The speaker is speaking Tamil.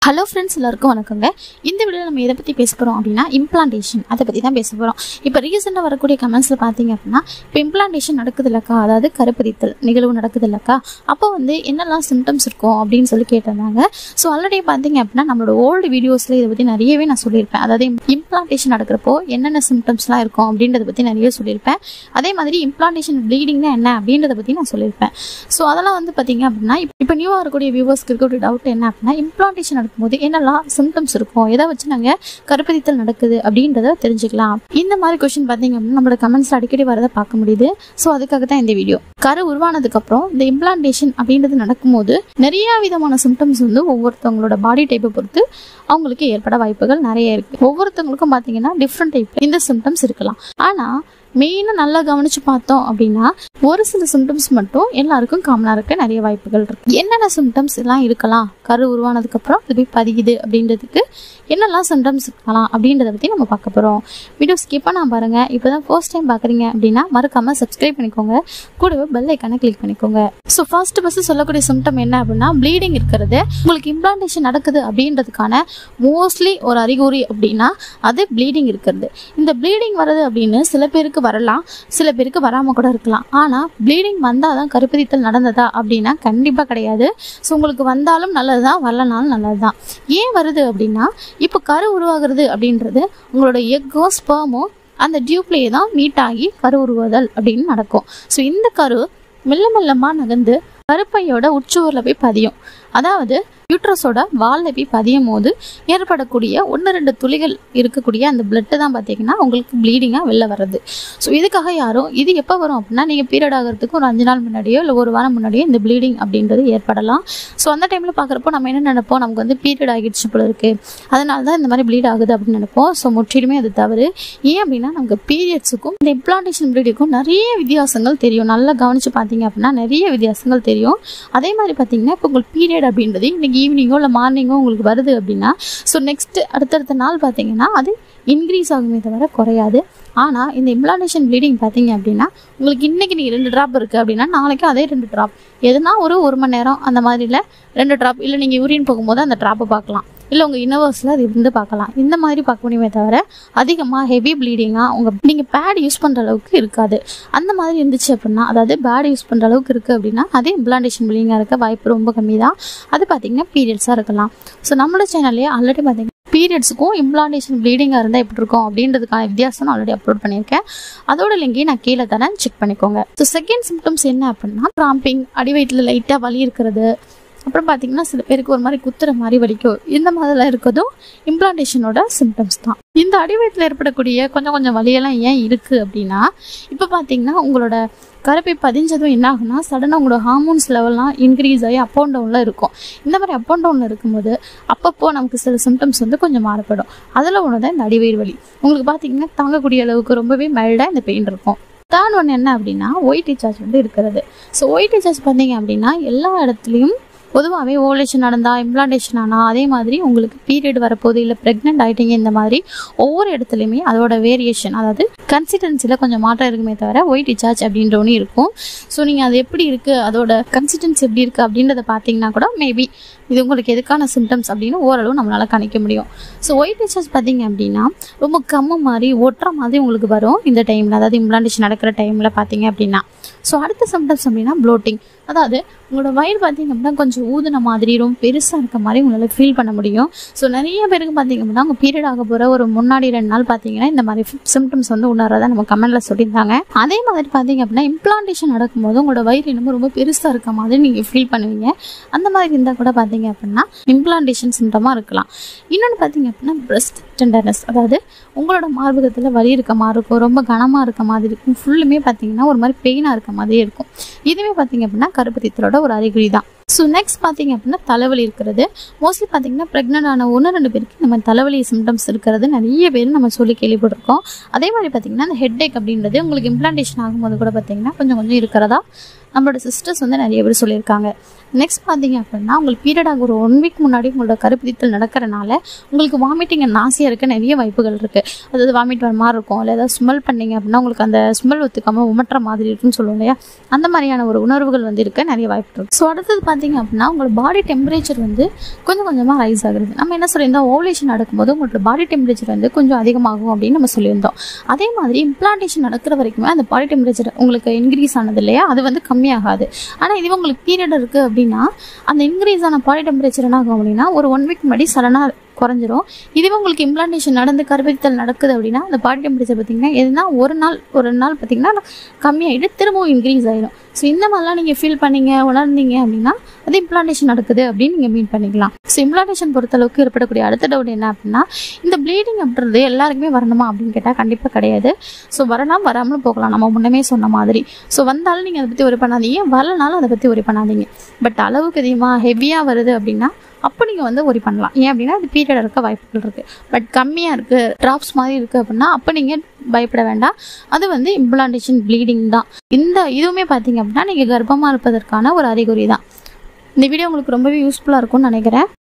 ஹலோ ஃப்ரெண்ட்ஸ் எல்லாருக்கும் வணக்கங்க இந்த வீடியோ நம்ம எதை பற்றி பேச போகிறோம் அப்படின்னா இம்ப்ளான்டேஷன் அதை பற்றி தான் பேச போகிறோம் இப்போ ரீசெண்டாக வரக்கூடிய கமெண்ட்ஸில் பார்த்தீங்க அப்படின்னா இப்போ இம்ப்ளான்டேஷன் நடக்குது இல்லக்கா அதாவது கருப்பதித்தல் நிகழ்வு நடக்குது இல்லக்கா அப்போ வந்து என்னெல்லாம் சிம்டம்ஸ் இருக்கும் அப்படின்னு சொல்லி கேட்டிருந்தாங்க ஸோ ஆல்ரெடி பார்த்தீங்க அப்படின்னா நம்மளோட ஓல்டு வீடியோஸில் இதை பற்றி நிறையவே நான் சொல்லியிருப்பேன் அதாவது இம்ப்ளான்டேஷன் நடக்கிறப்போ என்னென்ன சிம்டம்ஸ்லாம் இருக்கும் அப்படின்றத பற்றி நிறைய சொல்லியிருப்பேன் அதே மாதிரி இம்ப்ளான்டேஷன் ப்ளீடிங்னா என்ன அப்படின்றத பற்றி நான் சொல்லியிருப்பேன் ஸோ அதெல்லாம் வந்து பார்த்தீங்க அப்படின்னா இப்போ நியூவாக இருக்கக்கூடிய வியூவர்ஸ்க்கு இருக்கக்கூடிய டவுட் என்ன அப்படின்னா இம்ப்ளான்டேஷன் நடக்கும்போது என்னெல்லாம் சிம்டம்ஸ் இருக்கும் எதை வச்சு நாங்கள் கருப்பதித்தல் நடக்குது அப்படின்றத தெரிஞ்சுக்கலாம் இந்த மாதிரி கொஷின் பார்த்தீங்க அப்படின்னா நம்மளோட கமெண்ட்ஸ் அடிக்கடி வரதை பார்க்க முடியுது ஸோ அதுக்காக தான் இந்த வீடியோ கரு உருவானதுக்கப்புறம் இந்த இம்ப்ளான்டேஷன் அப்படின்றது நடக்கும்போது நிறைய விதமான சிம்டம்ஸ் வந்து ஒவ்வொருத்தவங்களோட பாடி டைப்பை பொறுத்து அவங்களுக்கு ஏற்பட வாய்ப்புகள் நிறைய இருக்கு ஒவ்வொருத்தவங்களுக்கும் பார்த்தீங்கன்னா டிஃப்ரெண்ட் டைப் இந்த சிம்டம்ஸ் இருக்கலாம் ஆனால் மெயினாக நல்லா கவனிச்சு பார்த்தோம் அப்படின்னா ஒரு சில சிம்டம்ஸ் மட்டும் எல்லாருக்கும் காமனாக இருக்க நிறைய வாய்ப்புகள் இருக்கு என்னென்ன சிம்டம்ஸ் எல்லாம் இருக்கலாம் கரு உருவானதுக்கப்புறம் இது போய் பதியுது அப்படின்றதுக்கு என்னெல்லாம் சிம்டம்ஸ் இருக்கலாம் அப்படின்றத பற்றி நம்ம பார்க்க போகிறோம் வீடியோ ஸ்கிப் பண்ணாம பாருங்க இப்போ தான் ஃபர்ஸ்ட் டைம் பார்க்குறீங்க அப்படின்னா மறக்காம சப்ஸ்கிரைப் பண்ணிக்கோங்க கூடவே பெல் ஐக்கானை கிளிக் பண்ணிக்கோங்க ஸோ ஃபர்ஸ்ட் ஃபர்ஸ்ட் சொல்லக்கூடிய சிம்டம் என்ன அப்படின்னா ப்ளீடிங் இருக்கிறது உங்களுக்கு இம்ப்ளான்டேஷன் நடக்குது அப்படின்றதுக்கான மோஸ்ட்லி ஒரு அறிகுறி அப்படின்னா அது ப்ளீடிங் இருக்கிறது இந்த ப்ளீடிங் வருது அப்படின்னு சில பேருக்கு வரலாம் சில பேருக்கு வராமல் கூட இருக்கலாம் ஆனால் ப்ளீடிங் வந்தால் தான் கருப்பதித்தல் நடந்ததா அப்படின்னா கண்டிப்பாக கிடையாது ஸோ உங்களுக்கு வந்தாலும் நல்லது தான் வரலனாலும் நல்லது தான் ஏன் வருது அப்படின்னா இப்போ கரு உருவாகிறது அப்படின்றது உங்களோட எக்கோ ஸ்பேமோ அந்த டியூப்லேயே தான் மீட் ஆகி கரு உருவாதல் அப்படின்னு நடக்கும் ஸோ இந்த கரு மெல்ல மெல்லமாக நகர்ந்து கருப்பையோட உச்சுவரில் போய் பதியும் அதாவது யூட்ரஸோட வாலில் போய் பதியும் போது ஏற்படக்கூடிய ஒன்று ரெண்டு துளிகள் இருக்கக்கூடிய அந்த பிளட்டு தான் பார்த்தீங்கன்னா உங்களுக்கு ப்ளீடிங்காக வெளில வர்றது ஸோ இதுக்காக யாரும் இது எப்போ வரும் அப்படின்னா நீங்கள் பீரியட் ஆகிறதுக்கு ஒரு அஞ்சு நாள் முன்னாடியோ இல்லை ஒரு வாரம் முன்னாடியோ இந்த ப்ளீடிங் அப்படின்றது ஏற்படலாம் ஸோ அந்த டைமில் பார்க்குறப்போ நம்ம என்ன நினைப்போம் நமக்கு வந்து பீரியட் ஆகிடுச்சு போல இருக்குது அதனால தான் இந்த மாதிரி ப்ளீட் ஆகுது அப்படின்னு நினைப்போம் ஸோ முற்றிலுமே அது தவறு ஏன் அப்படின்னா நமக்கு பீரியட்ஸுக்கும் இந்த இம்ப்ளான்டேஷன் ப்ளீடிங்கும் நிறைய வித்தியாசங்கள் தெரியும் நல்லா கவனிச்சு பார்த்தீங்க அப்படின்னா நிறைய வித்தியாசங்கள் தெரியும் அதே மாதிரி பார்த்தீங்கன்னா இப்போ உங்களுக்கு பீரியட் அப்படின்றது இன்னைக்கு ஈவினிங்கோ இல்லை மார்னிங்கோ உங்களுக்கு வருது அப்படின்னா ஸோ நெக்ஸ்ட் அடுத்தடுத்த நாள் பார்த்தீங்கன்னா அது இன்க்ரீஸ் ஆகுமே தவிர குறையாது ஆனால் இந்த இம்ப்ளான்டேஷன் ப்ளீடிங் பார்த்தீங்க அப்படின்னா உங்களுக்கு இன்றைக்கி நீங்கள் ரெண்டு ட்ராப் இருக்குது அப்படின்னா நாளைக்கு அதே ரெண்டு ட்ராப் எதுனா ஒரு ஒரு மணி நேரம் அந்த மாதிரில ரெண்டு ட்ராப் இல்லை நீங்கள் யூரின் போகும்போது அந்த ட்ராப்பை பார்க்கலாம் இல்லை உங்கள் யூனிவர்ஸில் அது இருந்து பார்க்கலாம் இந்த மாதிரி பார்க்க முடியுமே தவிர அதிகமாக ஹெவி ப்ளீடிங்காக உங்கள் நீங்கள் பேட் யூஸ் பண்ணுற அளவுக்கு இருக்காது அந்த மாதிரி இருந்துச்சு அப்படின்னா அதாவது பேட் யூஸ் பண்ணுற அளவுக்கு இருக்குது அப்படின்னா அதே இம்ப்ளான்டேஷன் ப்ளீடிங்காக இருக்க வாய்ப்பு ரொம்ப கம்மி தான் அது பார்த்தீங்கன்னா பீரியட்ஸாக இருக்கலாம் ஸோ நம்மளோட சேனல்லே ஆல்ரெடி பார்த்தீங்கன்னா பீரியட்ஸுக்கும் இம்ப்ளான்டேஷன் ப்ளீடிங்காக இருந்தால் எப்படி இருக்கும் அப்படின்றதுக்கான வித்தியாசம் நான் ஆல்ரெடி அப்லோட் பண்ணியிருக்கேன் அதோட லிங்கையும் நான் கீழே தரேன் செக் பண்ணிக்கோங்க ஸோ செகண்ட் சிம்டம்ஸ் என்ன அப்படின்னா கிராம்பிங் அடி வயிற்றில் லைட்டாக வலி இருக்கிறது அப்புறம் பார்த்தீங்கன்னா சில பேருக்கு ஒரு மாதிரி குத்துற மாதிரி வலிக்கும் இந்த மாதிரிலாம் இருக்கிறதும் இம்ப்ளான்டேஷனோட சிம்டம்ஸ் தான் இந்த அடிவயத்தில் ஏற்படக்கூடிய கொஞ்சம் கொஞ்சம் வலியெல்லாம் ஏன் இருக்குது அப்படின்னா இப்போ பார்த்தீங்கன்னா உங்களோட கருப்பை பதிஞ்சதும் என்ன ஆகுனா சடனாக உங்களோட ஹார்மோன்ஸ் லெவல்லாம் இன்க்ரீஸ் ஆகி அப் அண்ட் டவுனில் இருக்கும் இந்த மாதிரி அப் அண்ட் டவுனில் இருக்கும்போது அப்பப்போ நமக்கு சில சிம்டம்ஸ் வந்து கொஞ்சம் மாறுபடும் அதில் ஒன்று தான் இந்த அடிவயிறு வலி உங்களுக்கு பார்த்தீங்கன்னா தாங்கக்கூடிய அளவுக்கு ரொம்பவே மைல்டாக இந்த பெயின் இருக்கும் தேர்ட் ஒன் என்ன அப்படின்னா ஒயிட் சார்ஜ் வந்து இருக்கிறது ஸோ ஒயிட் சார்ஜ் பார்த்தீங்க அப்படின்னா எல்லா இடத்துலையும் பொதுவாகவே ஓவலேஷன் நடந்தால் இம்ப்ளான்டேஷன் ஆனால் அதே மாதிரி உங்களுக்கு பீரியட் வரப்போது இல்லை ப்ரெக்னென்ட் ஆகிட்டீங்க இந்த மாதிரி ஒவ்வொரு இடத்துலையுமே அதோட வேரியேஷன் அதாவது கன்சிஸ்டன்சியில் கொஞ்சம் மாற்றம் இருக்குமே தவிர ஒயிட் டிசார்ஜ் அப்படின்ற ஒன்று இருக்கும் ஸோ நீங்கள் அது எப்படி இருக்குது அதோட கன்சிஸ்டன்சி எப்படி இருக்குது அப்படின்றத பார்த்தீங்கன்னா கூட மேபி இது உங்களுக்கு எதுக்கான சிம்டம்ஸ் அப்படின்னு ஓரளவு நம்மளால் கணிக்க முடியும் ஸோ ஒயிட் டிசார்ஜ் பார்த்தீங்க அப்படின்னா ரொம்ப கம்மு மாதிரி ஒட்டுற மாதிரி உங்களுக்கு வரும் இந்த டைமில் அதாவது இம்ப்ளான்டேஷன் நடக்கிற டைமில் பார்த்தீங்க அப்படின்னா ஸோ அடுத்த சிம்டம்ஸ் அப்படின்னா ப்ளோட்டிங் அதாவது உங்களோட வயிறு பார்த்தீங்க அப்படின்னா கொஞ்சம் ஊதின மாதிரி ரொம்ப பெருசாக இருக்க மாதிரி உங்களால் ஃபீல் பண்ண முடியும் ஸோ நிறைய பேருக்கு பார்த்தீங்க அப்படின்னா உங்கள் பீரியட் ஆக போகிற ஒரு முன்னாடி ரெண்டு நாள் பார்த்தீங்கன்னா இந்த மாதிரி சிம்டம்ஸ் வந்து உணர்றதா நம்ம கமெண்ட்டில் சொல்லியிருந்தாங்க அதே மாதிரி பார்த்தீங்க அப்படின்னா இம்ப்ளான்டேஷன் நடக்கும்போது உங்களோட வயிறு என்னமோ ரொம்ப பெருசாக இருக்க மாதிரி நீங்கள் ஃபீல் பண்ணுவீங்க அந்த மாதிரி இருந்தால் கூட பார்த்தீங்க அப்படின்னா இம்ப்ளான்டேஷன் சிம்டமாக இருக்கலாம் இன்னொன்று பார்த்தீங்க அப்படின்னா பிரஸ்ட் டெண்டர்னஸ் அதாவது உங்களோட மார்பகத்தில் வலி இருக்க மாதிரி இருக்கும் ரொம்ப கனமாக இருக்க மாதிரி இருக்கும் ஃபுல்லுமே பார்த்தீங்கன்னா ஒரு மாதிரி பெயினாக இருக்க மாதிரியே இருக்கும் இதுவே பார்த்தீங்க அப்படின்னா கருப்பத்தித்தலோட ஒரு அறிகுறி தான் ஸோ நெக்ஸ்ட் பார்த்தீங்க அப்படின்னா தலைவலி இருக்கிறது மோஸ்ட்லி பார்த்தீங்கன்னா ப்ரெக்னென்ட் ஆன ஒன்று ரெண்டு பேருக்கு நம்ம தலைவலி சிம்டம்ஸ் இருக்கிறது நிறைய பேர் நம்ம சொல்லி கேள்விப்பட்டிருக்கோம் அதே மாதிரி பார்த்தீங்கன்னா அந்த ஹெட் அப்படின்றது உங்களுக்கு இம்ப்ளான்டேஷன் ஆகும்போது கூட பார்த்தீங்கன்னா கொஞ்சம் கொஞ்சம் இருக்கிறதா நம்மளோட சிஸ்டர்ஸ் வந்து நிறைய பேர் சொல்லியிருக்காங்க நெக்ஸ்ட் பார்த்தீங்க அப்படின்னா உங்களுக்கு பீரியட் ஆக ஒரு ஒன் வீக் முன்னாடி உங்களோட கருப்பிடித்தல் நடக்கிறனால உங்களுக்கு வாமிட்டிங் நாசியாக இருக்க நிறைய வாய்ப்புகள் இருக்குது அதாவது வாமிட் வர மாதிரி இருக்கும் இல்லை ஏதாவது ஸ்மெல் பண்ணீங்க அப்படின்னா உங்களுக்கு அந்த ஸ்மெல் ஒத்துக்காமல் உமட்டுற மாதிரி இருக்குன்னு சொல்லுவோம் இல்லையா அந்த மாதிரியான ஒரு உணர்வுகள் வந்து இருக்க நிறைய வாய்ப்பு இருக்குது ஸோ அடுத்தது பார்த்தீங்க பார்த்தீங்க அப்படின்னா உங்களோட பாடி டெம்பரேச்சர் வந்து கொஞ்சம் கொஞ்சமாக ரைஸ் ஆகுது நம்ம என்ன சொல்லியிருந்தோம் ஓவலேஷன் நடக்கும்போது உங்களோட பாடி டெம்பரேச்சர் வந்து கொஞ்சம் அதிகமாகும் அப்படின்னு நம்ம சொல்லியிருந்தோம் அதே மாதிரி இம்ப்ளான்டேஷன் நடக்கிற வரைக்குமே அந்த பாடி டெம்பரேச்சர் உங்களுக்கு இன்க்ரீஸ் ஆனது இல்லையா அது வந்து கம்மியாகாது ஆனால் இதுவே உங்களுக்கு பீரியட் இருக்குது அப்படின்னா அந்த இன்க்ரீஸ் ஆன பாடி டெம்பரேச்சர் என்ன ஆகும் அப்படின்னா ஒரு ஒன் வீக் முன்னாடி சடனாக குறைஞ்சிரும் இதுவே உங்களுக்கு இம்ப்ளான்டேஷன் நடந்து கருப்பதித்தல் நடக்குது அப்படின்னா அந்த பாடி டெம்பரேச்சர் பார்த்தீங்கன்னா எதுனா ஒரு நாள் ஒரு ரெண்டு நாள் பார்த்தீங்கன்னா கம்மியாகிட்டு திரும்பவும் இன்க்ரீஸ் ஆயிடும் ஸோ இந்த மாதிரிலாம் நீங்கள் ஃபீல் பண்ணீங்க உணர்ந்தீங்க அப்படின்னா அது இம்ப்ளான்டேஷன் நடக்குது அப்படின்னு நீங்கள் மீன் பண்ணிக்கலாம் ஸோ இம்ப்ளான்டேஷன் பொறுத்தளவுக்கு ஏற்படக்கூடிய அடுத்த டவுட் என்ன அப்படின்னா இந்த ப்ளீடிங் அப்படின்றது எல்லாருக்குமே வரணுமா அப்படின்னு கேட்டால் கண்டிப்பாக கிடையாது ஸோ வரலாம் வராமலும் போகலாம் நம்ம முன்னமே சொன்ன மாதிரி ஸோ வந்தாலும் நீங்கள் அதை பற்றி ஒரு பண்ணாதீங்க வரலனாலும் அதை பற்றி ஒரு பண்ணாதீங்க பட் அளவுக்கு அதிகமாக ஹெவியாக வருது அப்படின்னா அப்போ நீங்கள் வந்து ஒரி பண்ணலாம் ஏன் அப்படின்னா அது பீரியட் இருக்க வாய்ப்புகள் இருக்குது பட் கம்மியாக இருக்குது ட்ராப்ஸ் மாதிரி இருக்குது அப்படின்னா அப்போ நீங்கள் பயப்பட வேண்டாம் அது வந்து இம்ப்ளான்டேஷன் ப்ளீடிங் தான் இந்த இதுவுமே பார்த்தீங்க அப்படின்னா நீங்கள் கர்ப்பமாக இருப்பதற்கான ஒரு அறிகுறி தான் இந்த வீடியோ உங்களுக்கு ரொம்பவே யூஸ்ஃபுல்லாக இருக்கும்னு நினைக்கிறேன்